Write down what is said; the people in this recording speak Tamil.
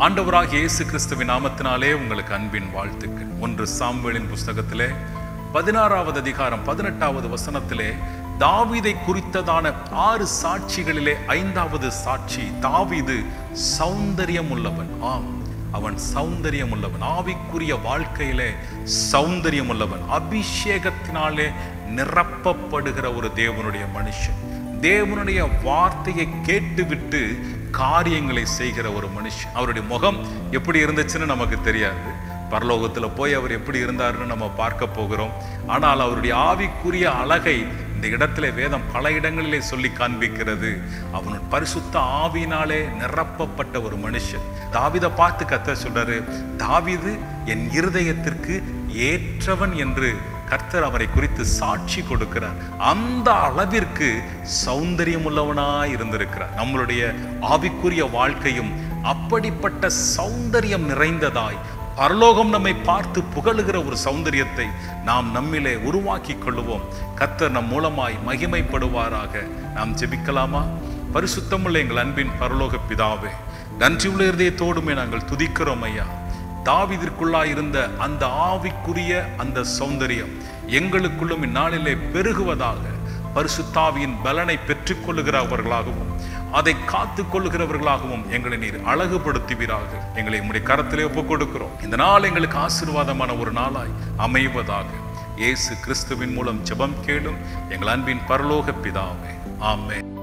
ஆண்டவராகிய இயேசு கிறிஸ்துவின் நாமத்தினாலே உங்களுக்கு அன்பின் வாழ்த்துக்கள் ஒன்று சாம்வேலின் புஸ்தகத்திலே பதினாறாவது அதிகாரம் பதினெட்டாவது வசனத்திலே தாவீதை குறித்ததான ஆறு சாட்சிகளிலே ஐந்தாவது சாட்சி தாவீது சௌந்தரியம் உள்ளவன் ஆம் அவன் சௌந்தரியம் உள்ளவன் ஆவிக்குரிய வாழ்க்கையிலே சௌந்தரியம் உள்ளவன் அபிஷேகத்தினாலே நிரப்பப்படுகிற ஒரு தேவனுடைய மனுஷன் தேவனுடைய வார்த்தையை கேட்டுவிட்டு காரியங்களை செய்கிற ஒரு மனுஷன் அவருடைய முகம் எப்படி இருந்துச்சுன்னு நமக்கு தெரியாது பரலோகத்துல போய் அவர் எப்படி இருந்தாருன்னு நம்ம பார்க்க போகிறோம் ஆனால் அவருடைய ஆவிக்குரிய அழகை இந்த இடத்துல வேதம் பல இடங்களிலே சொல்லி காண்பிக்கிறது அவன் பரிசுத்த ஆவியினாலே நிரப்பப்பட்ட ஒரு மனுஷன் தாவிதை பார்த்து கத்த சொல்றாரு தாவிது என் இருதயத்திற்கு ஏற்றவன் என்று கர்த்தர் அவரை குறித்து சாட்சி கொடுக்கிறார் அந்த அளவிற்கு சௌந்தரியம் உள்ளவனாய் இருந்திருக்கிறார் நம்மளுடைய ஆவிக்குரிய வாழ்க்கையும் அப்படிப்பட்ட சௌந்தரியம் நிறைந்ததாய் பரலோகம் நம்மை பார்த்து புகழுகிற ஒரு சௌந்தரியத்தை நாம் நம்மிலே உருவாக்கி கொள்ளுவோம் கர்த்தர் நம் மூலமாய் மகிமைப்படுவாராக நாம் ஜெபிக்கலாமா பரிசுத்தமுள்ள எங்கள் அன்பின் பரலோக பிதாவே நன்றியுள்ள இருதயத்தோடுமே நாங்கள் துதிக்கிறோம் ஐயா தாவிதிற்குள்ளாய் இருந்த அந்த ஆவிக்குரிய அந்த சௌந்தரியம் எங்களுக்குள்ளும் இந்நாளிலே பெருகுவதாக பரிசுத்தாவியின் பலனை பெற்றுக்கொள்ளுகிறவர்களாகவும் அதை காத்து கொள்ளுகிறவர்களாகவும் எங்களை நீர் அழகுபடுத்துவீராக எங்களை உம்முடைய கரத்திலே ஒப்புக் கொடுக்கிறோம் இந்த நாள் எங்களுக்கு ஆசீர்வாதமான ஒரு நாளாய் அமைவதாக இயேசு கிறிஸ்துவின் மூலம் ஜெபம் கேளும் எங்கள் அன்பின் பரலோக பிதாவே ஆமென்